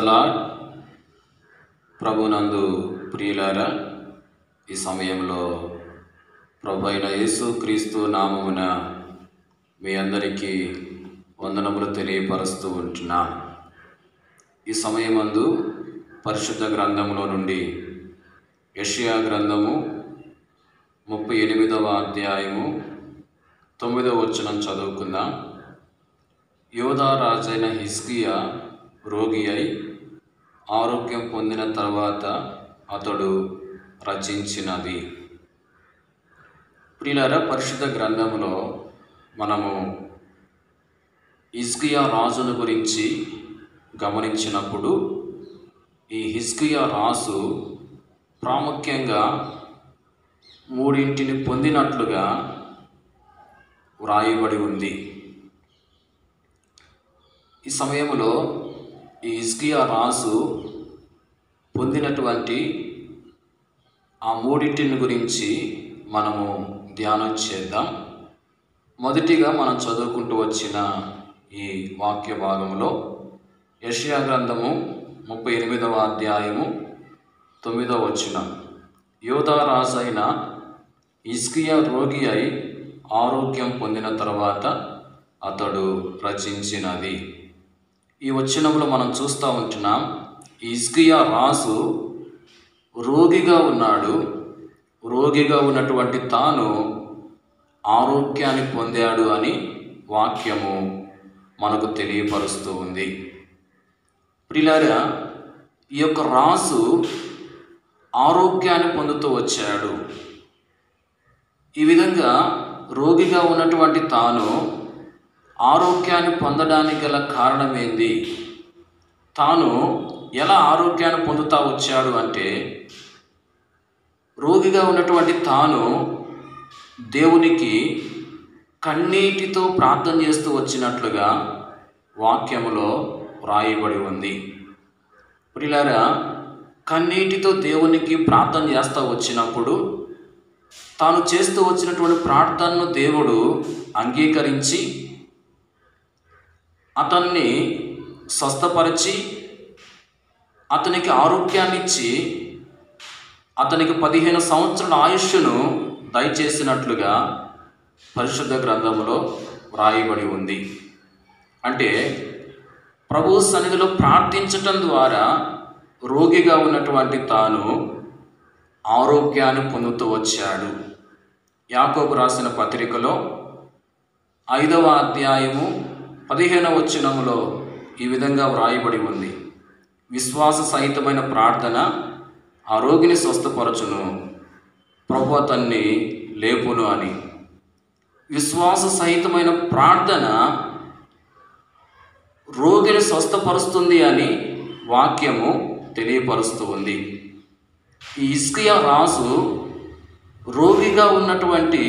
lord ప్రభునందు ప్రియులారా ఈ సమయంలో ప్రభు అయిన యేసు క్రీస్తు నామమున మీ అందరికీ వందనములు తెలియపరుస్తూ ఉంటున్నా ఈ సమయమందు పరిశుద్ధ గ్రంథములో నుండి యషియా గ్రంథము ముప్పై ఎనిమిదవ అధ్యాయము తొమ్మిదవ వచనం చదువుకుందాం యోధా రాజైన హిస్కియా రోగి అయి ఆరోగ్యం పొందిన తర్వాత అతడు రచించినది ప్రియులారా పరిశుద్ధ గ్రంథంలో మనము హిస్కియా రాజును గురించి గమనించినప్పుడు ఈ హిస్కియా రాజు ప్రాముఖ్యంగా మూడింటిని పొందినట్లుగా వ్రాయబడి ఉంది ఈ సమయంలో ఈ హిస్కియా రాజు పొందినటువంటి ఆ మూడింటిని గురించి మనము ధ్యానం చేద్దాం మొదటిగా మనం చదువుకుంటూ వచ్చిన ఈ వాక్య భాగంలో యషయా గ్రంథము ముప్పై ఎనిమిదవ అధ్యాయము తొమ్మిదవ వచనం యోధా రాజైన ఇస్కియా రోగి అయి ఆరోగ్యం పొందిన తర్వాత అతడు రచించినది ఈ వచనంలో మనం చూస్తూ ఉంటున్నాం ఇస్కియా రాజు రోగిగా ఉన్నాడు రోగిగా ఉన్నటువంటి తాను ఆరోగ్యాన్ని పొందాడు అని వాక్యము మనకు తెలియపరుస్తూ ఉంది ప్రిలారా ఈ యొక్క రాజు ఆరోగ్యాన్ని పొందుతూ వచ్చాడు ఈ విధంగా రోగిగా ఉన్నటువంటి తాను ఆరోగ్యాన్ని పొందడానికి గల కారణం ఏంది తాను ఎలా ఆరోగ్యాన్ని పొందుతా వచ్చాడు అంటే రోగిగా ఉన్నటువంటి తాను దేవునికి కన్నీటితో ప్రార్థన చేస్తూ వచ్చినట్లుగా వాక్యములో వ్రాయబడి ఉంది ప్రిలారా కన్నీటితో దేవునికి ప్రార్థన చేస్తూ వచ్చినప్పుడు తాను చేస్తూ వచ్చినటువంటి ప్రార్థనను దేవుడు అంగీకరించి అతన్ని స్వస్థపరిచి అతనికి ఆరోగ్యాన్ని ఇచ్చి అతనికి పదిహేను సంవత్సరాల ఆయుష్ను దయచేసినట్లుగా పరిశుద్ధ గ్రంథంలో వ్రాయబడి ఉంది అంటే ప్రభు సన్నిధిలో ప్రార్థించటం ద్వారా రోగిగా ఉన్నటువంటి తాను ఆరోగ్యాన్ని పొందుతూ వచ్చాడు యాకోబు రాసిన పత్రికలో ఐదవ అధ్యాయము పదిహేనవ వచనములో ఈ విధంగా వ్రాయబడి ఉంది విశ్వాస సహితమైన ప్రార్థన ఆ రోగిని స్వస్థపరచును ప్రభు అతన్ని లేపును అని విశ్వాస సహితమైన ప్రార్థన రోగిని స్వస్థపరుస్తుంది అని వాక్యము తెలియపరుస్తూ ఉంది ఈ ఇస్కియా రాజు రోగిగా ఉన్నటువంటి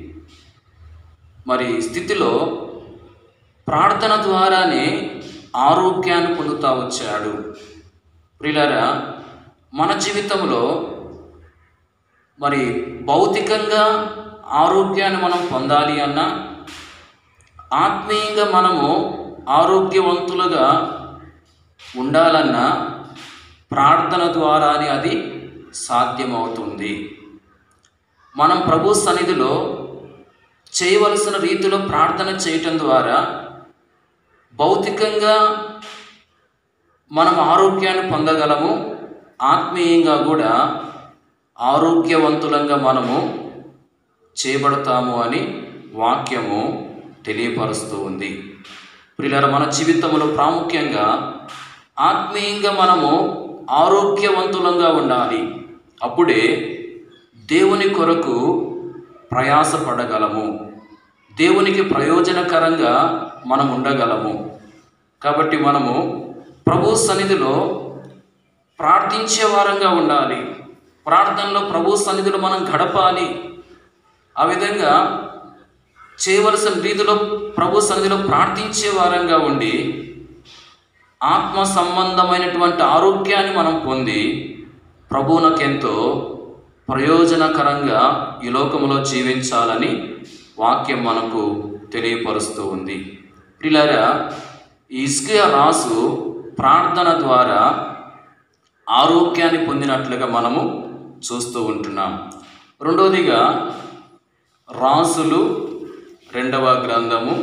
మరి స్థితిలో ప్రార్థన ద్వారానే ఆరోగ్యాన్ని పొందుతా వచ్చాడు ప్రిలరా మన జీవితంలో మరి భౌతికంగా ఆరోగ్యాన్ని మనం పొందాలి అన్నా ఆత్మీయంగా మనము ఆరోగ్యవంతులుగా ఉండాలన్నా ప్రార్థన ద్వారానే అది సాధ్యమవుతుంది మనం ప్రభు సన్నిధిలో చేయవలసిన రీతిలో ప్రార్థన చేయటం ద్వారా భౌతికంగా మనం ఆరోగ్యాన్ని పొందగలము ఆత్మీయంగా కూడా ఆరోగ్యవంతులంగా మనము చేయబడతాము అని వాక్యము తెలియపరుస్తూ ఉంది ప్రియులారా మన జీవితంలో ప్రాముఖ్యంగా ఆత్మీయంగా మనము ఆరోగ్యవంతులంగా ఉండాలి అప్పుడే దేవుని కొరకు ప్రయాసపడగలము దేవునికి ప్రయోజనకరంగా మనం ఉండగలము కాబట్టి మనము ప్రభు సన్నిధిలో ప్రార్థించే వారంగా ఉండాలి ప్రార్థనలో ప్రభు సన్నిధిలో మనం గడపాలి ఆ విధంగా చేయవలసిన రీతిలో ప్రభు సన్నిధిలో ప్రార్థించే వారంగా ఉండి ఆత్మ సంబంధమైనటువంటి ఆరోగ్యాన్ని మనం పొంది ప్రభువునకెంతో ప్రయోజనకరంగా ఈ లోకములో జీవించాలని వాక్యం మనకు తెలియపరుస్తూ ఉంది ప్రిలారా ఈ ఇస్కియా రాసు ప్రార్థన ద్వారా ఆరోగ్యాన్ని పొందినట్లుగా మనము చూస్తూ ఉంటున్నాం రెండవదిగా రాసులు రెండవ గ్రంథము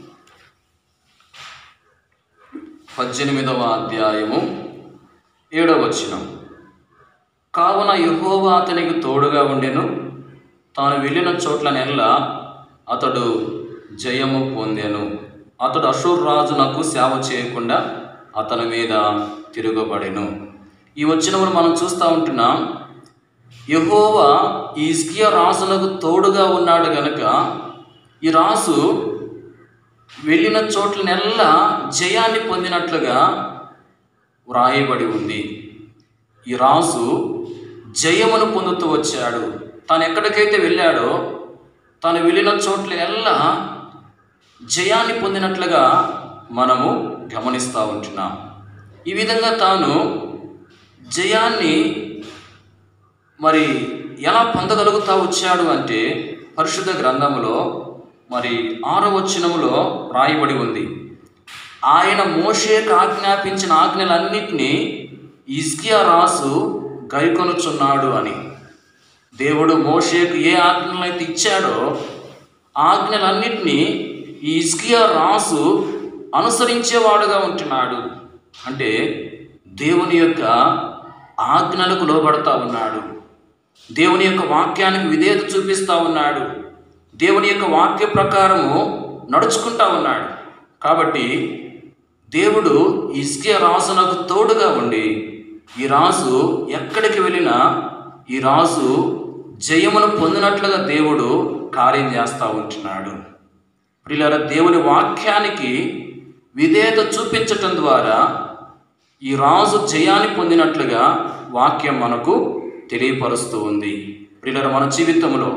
పద్దెనిమిదవ అధ్యాయము ఏడవ వచనం కావున యెహోవా అతనికి తోడుగా ఉండెను తాను వెళ్ళిన చోట్ల నెల్ల అతడు జయము పొందెను అతడు అషూర్ రాజునకు సేవ చేయకుండా అతని మీద తిరగబడెను ఈ వచనమును మనం చూస్తూ ఉంటున్నాం యెహోవా ఈ ఇస్కియా రాజునకు తోడుగా ఉన్నాడు గనుక ఈ రాజు వెళ్ళిన చోట్ల నెల్ల జయాన్ని పొందినట్లుగా వ్రాయబడి ఉంది ఈ రాజు జయమును పొందుతూ వచ్చాడు తాను ఎక్కడికైతే వెళ్ళాడో తాను వెళ్ళిన చోట్ల ఎల్లా జయాన్ని పొందినట్లుగా మనము గమనిస్తూ ఉంటున్నాం ఈ విధంగా తాను జయాన్ని మరి ఎలా పొందగలుగుతా వచ్చాడు అంటే పరిశుద్ధ గ్రంథములో మరి ఆరో వచనములో రాయబడి ఉంది ఆయన మోషేకు ఆజ్ఞాపించిన ఆజ్ఞలన్నిటినీ ఇస్కియా రాసు గైకొనుచున్నాడు అని దేవుడు మోషేకు ఏ ఆజ్ఞలైతే ఇచ్చాడో ఆజ్ఞలన్నిటినీ ఈ ఇస్కియా రాసు అనుసరించేవాడుగా ఉంటున్నాడు అంటే దేవుని యొక్క ఆజ్ఞలకు లోబడతా ఉన్నాడు దేవుని యొక్క వాక్యానికి విధేయత చూపిస్తూ ఉన్నాడు దేవుని యొక్క వాక్య ప్రకారము నడుచుకుంటా ఉన్నాడు కాబట్టి దేవుడు ఇస్కే రాజునకు తోడుగా ఉండి ఈ రాజు ఎక్కడికి వెళ్ళినా ఈ రాజు జయమును పొందినట్లుగా దేవుడు కార్యం చేస్తూ ఉంటున్నాడు ప్రియులారా దేవుని వాక్యానికి విధేయత చూపించటం ద్వారా ఈ రాజు జయాన్ని పొందినట్లుగా వాక్యం మనకు తెలియపరుస్తూ ఉంది ప్రియులారా మన జీవితంలో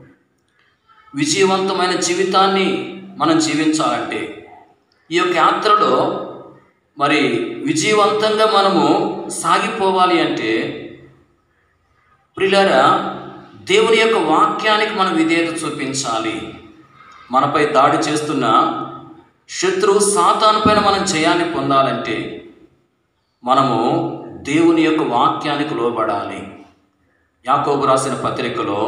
విజయవంతమైన జీవితాన్ని మనం జీవించాలంటే ఈ యొక్క యాత్రలో మరి విజయవంతంగా మనము సాగిపోవాలి అంటే ప్రిలారా దేవుని యొక్క వాక్యానికి మనం విధేయత చూపించాలి మనపై దాడి చేస్తున్న శత్రువు సాతాను పైన మనం జయాన్ని పొందాలంటే మనము దేవుని యొక్క వాక్యానికి లోబడాలి యాకోబు రాసిన పత్రికలో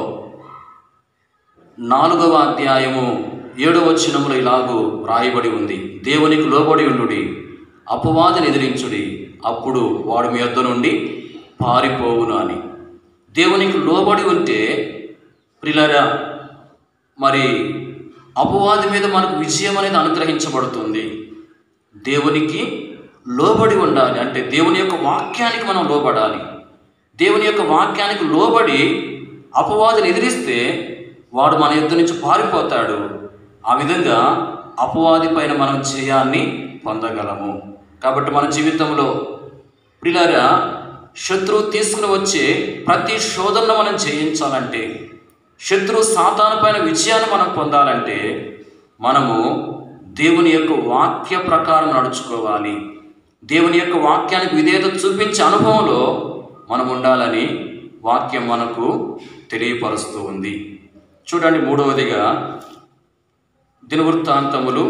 నాలుగవ అధ్యాయము ఏడవ వచనములో ఇలాగూ రాయబడి ఉంది దేవునికి లోబడి ఉండుడి అపవాదిని ఎదిరించుడి అప్పుడు వాడు మీ యొద్ద నుండి పారిపోవును అని దేవునికి లోబడి ఉంటే ప్రిలరా మరి అపవాది మీద మనకు విజయం అనేది అనుగ్రహించబడుతుంది దేవునికి లోబడి ఉండాలి అంటే దేవుని యొక్క వాక్యానికి మనం లోబడాలి దేవుని యొక్క వాక్యానికి లోబడి అపవాదిని ఎదిరిస్తే వాడు మన యుద్ధ నుంచి పారిపోతాడు ఆ విధంగా అపవాది పైన మనం జయాన్ని పొందగలము కాబట్టి మన జీవితంలో ప్రిలారా శత్రువు తీసుకుని వచ్చే ప్రతి శోధనను మనం జయించాలంటే శత్రువు సాతాను పైన విజయాన్ని మనం పొందాలంటే మనము దేవుని యొక్క వాక్య ప్రకారం నడుచుకోవాలి దేవుని యొక్క వాక్యానికి విధేయత చూపించే అనుభవంలో మనం ఉండాలని వాక్యం మనకు తెలియపరుస్తూ ఉంది చూడండి మూడవదిగా దినవృత్తాంతములు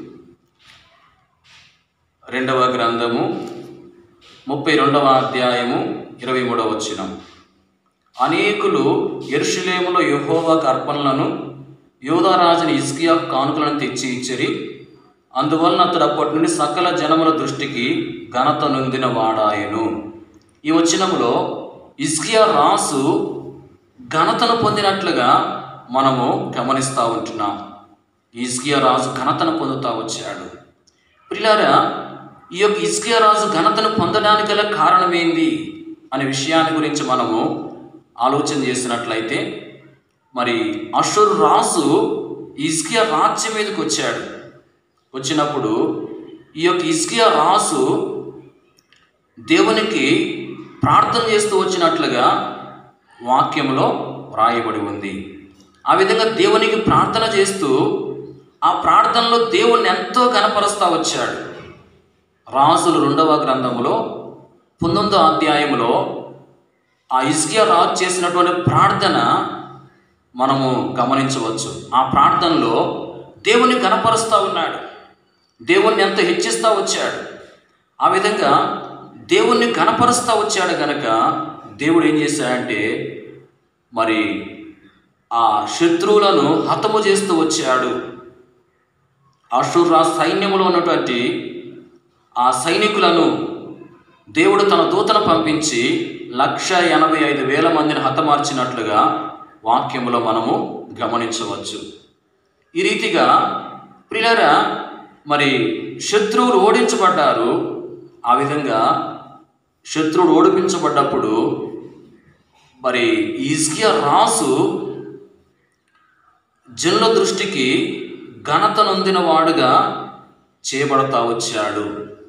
రెండవ గ్రంథము ముప్పై రెండవ అధ్యాయము ఇరవై మూడవ వచ్చినం అనేకులు ఎరుషులేములో యెహోవాకు అర్పణలను యోధారాజుని ఇస్కియా కానుకలను తెచ్చి ఇచ్చిరి అందువలన అతడు అప్పటి నుండి సకల జనముల దృష్టికి ఘనత నొందిన వాడాయను ఈ వచనములో ఇస్కియా రాసు ఘనతను పొందినట్లుగా మనము గమనిస్తూ ఉంటున్నాం ఇస్కియా రాజు ఘనతను పొందుతా వచ్చాడు ప్రిలారా ఈ యొక్క ఇస్కియా రాజు ఘనతను పొందడానికి గల కారణం ఏంది అనే విషయాన్ని గురించి మనము ఆలోచన చేసినట్లయితే మరి అషుర్ రాజు ఇస్కియా రాజ్యం మీదకి వచ్చాడు వచ్చినప్పుడు ఈ యొక్క ఇస్కియా రాజు దేవునికి ప్రార్థన చేస్తూ వచ్చినట్లుగా వాక్యంలో వ్రాయబడి ఉంది ఆ విధంగా దేవునికి ప్రార్థన చేస్తూ ఆ ప్రార్థనలో దేవుణ్ణి ఎంతో కనపరుస్తూ వచ్చాడు రాజులు రెండవ గ్రంథములో పంతొమ్మిదో అధ్యాయములో ఆ ఇస్కియా రాజు చేసినటువంటి ప్రార్థన మనము గమనించవచ్చు ఆ ప్రార్థనలో దేవుని కనపరుస్తూ ఉన్నాడు దేవుణ్ణి ఎంత హెచ్చిస్తూ వచ్చాడు ఆ విధంగా దేవుణ్ణి గణపరుస్తూ వచ్చాడు గనక దేవుడు ఏం చేశాడంటే మరి ఆ శత్రువులను హతము చేస్తూ వచ్చాడు అషుర్రా సైన్యములో ఉన్నటువంటి ఆ సైనికులను దేవుడు తన దూతను పంపించి లక్ష ఎనభై ఐదు వేల మందిని హతమార్చినట్లుగా వాక్యములో మనము గమనించవచ్చు ఈ రీతిగా ప్రియులరా మరి శత్రువులు ఓడించబడ్డారు ఆ విధంగా శత్రువుడు ఓడిపించబడ్డప్పుడు మరి ఇజ్కియా రాసు జనుల దృష్టికి ఘనత నొందిన వాడుగా చేయబడతా వచ్చాడు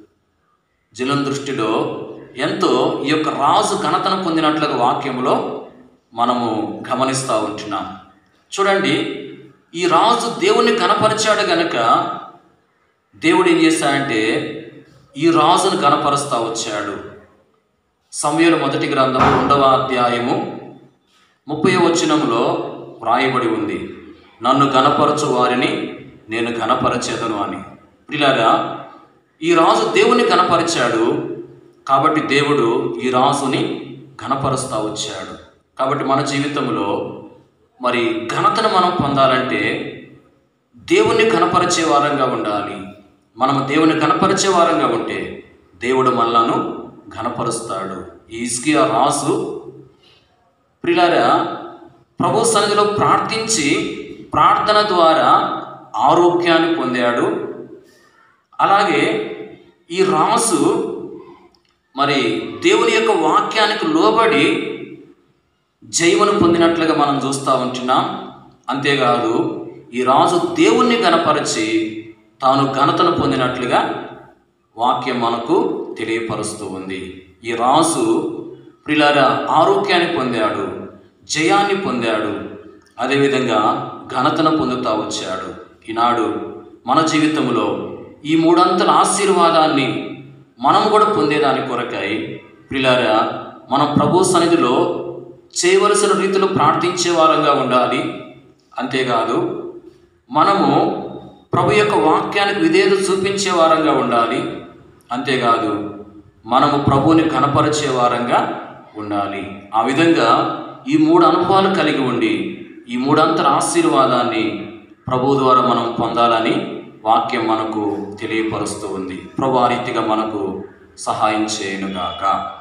జనం దృష్టిలో ఎంతో ఈ యొక్క రాజు ఘనతను పొందినట్లుగా వాక్యములో మనము గమనిస్తూ ఉంటున్నాం చూడండి ఈ రాజు దేవుణ్ణి కనపరిచాడు గనక దేవుడు ఏం చేశాడంటే ఈ రాజును కనపరుస్తూ వచ్చాడు సమయలు మొదటి గ్రంథము రెండవ అధ్యాయము ముప్పై వచనంలో వ్రాయబడి ఉంది నన్ను గనపరచు వారిని నేను గనపరచేదను అని ప్రిలారా ఈ రాజు దేవుని గనపరిచాడు కాబట్టి దేవుడు ఈ రాజుని ఘనపరుస్తూ వచ్చాడు కాబట్టి మన జీవితంలో మరి ఘనతను మనం పొందాలంటే దేవుణ్ణి కనపరిచే వారంగా ఉండాలి మనం దేవుని కనపరిచే వారంగా ఉంటే దేవుడు మనలను ఘనపరుస్తాడు ఈ ఇస్కియా రాజు ప్రిలారా ప్రభు సన్నిధిలో ప్రార్థించి ప్రార్థన ద్వారా ఆరోగ్యాన్ని పొందాడు అలాగే ఈ రాజు మరి దేవుని యొక్క వాక్యానికి లోబడి జయమును పొందినట్లుగా మనం చూస్తూ ఉంటున్నాం అంతేకాదు ఈ రాజు దేవుణ్ణి గనపరిచి తాను ఘనతను పొందినట్లుగా వాక్యం మనకు తెలియపరుస్తూ ఉంది ఈ రాజు ప్రిలారా ఆరోగ్యాన్ని పొందాడు జయాన్ని పొందాడు అదేవిధంగా ఘనతను పొందుతూ వచ్చాడు ఈనాడు మన జీవితంలో ఈ మూడంతల ఆశీర్వాదాన్ని మనం కూడా పొందేదాని కొరకై ప్రిలారా మనం ప్రభు సన్నిధిలో చేయవలసిన రీతిలో ప్రార్థించే వారంగా ఉండాలి అంతేకాదు మనము ప్రభు యొక్క వాక్యానికి విధేయత చూపించే వారంగా ఉండాలి అంతేకాదు మనము ప్రభువుని కనపరిచే వారంగా ఉండాలి ఆ విధంగా ఈ మూడు అనుభవాలు కలిగి ఉండి ఈ మూడంతర ఆశీర్వాదాన్ని ప్రభు ద్వారా మనం పొందాలని వాక్యం మనకు తెలియపరుస్తూ ఉంది ప్రభు ఆ రీతిగా మనకు సహాయం చేయనుగాక